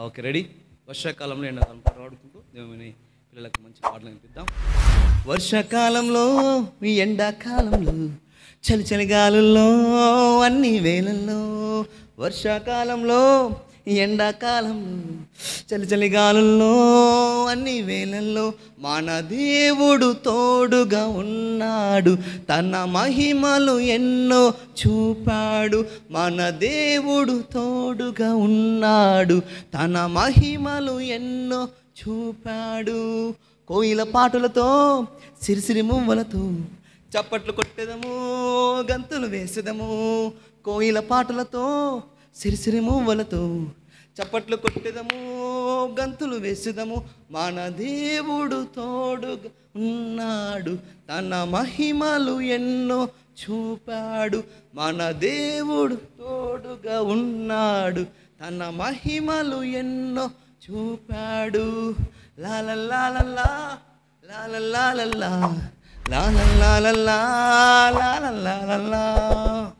okay ready వర్షాకాలంలో ఎండాకాలం పాట పాడుకుంటూ దేవుని పిల్లలకు మంచి పాటలు వినిపిద్దాం వర్షాకాలంలో ఈ ఎండాకాలంలో చలి చలి గాలుల్లో అన్ని వేళల్లో వర్షాకాలంలో ఈ ఎండాకాలంలో చలి చలి గాలుల్లో అన్ని వేళల్లో మన దేవుడు తోడుగా ఉన్నాడు తన మహిమలు ఎన్నో చూపాడు మన దేవుడు తోడుగా ఉన్నాడు తన మహిమలు ఎన్నో చూపాడు కోయిల పాటలతో సిరిసిరి మువ్వలతో చప్పట్లు కొట్టేదము గంతులు వేసేదము కోయిల పాటలతో సిరిసిరి మువ్వలతో చప్పట్లు కొట్టేదము గంతులు వేసేదము మన దేవుడు తోడుగా ఉన్నాడు తన మహిమలు ఎన్నో చూపాడు మన దేవుడు తోడుగా ఉన్నాడు తన మహిమలు ఎన్నో చూపాడు లాలల్లాలల్లా లాలల్లాలల్లా లాలల్లాలల్లా లాలల్లాలల్లా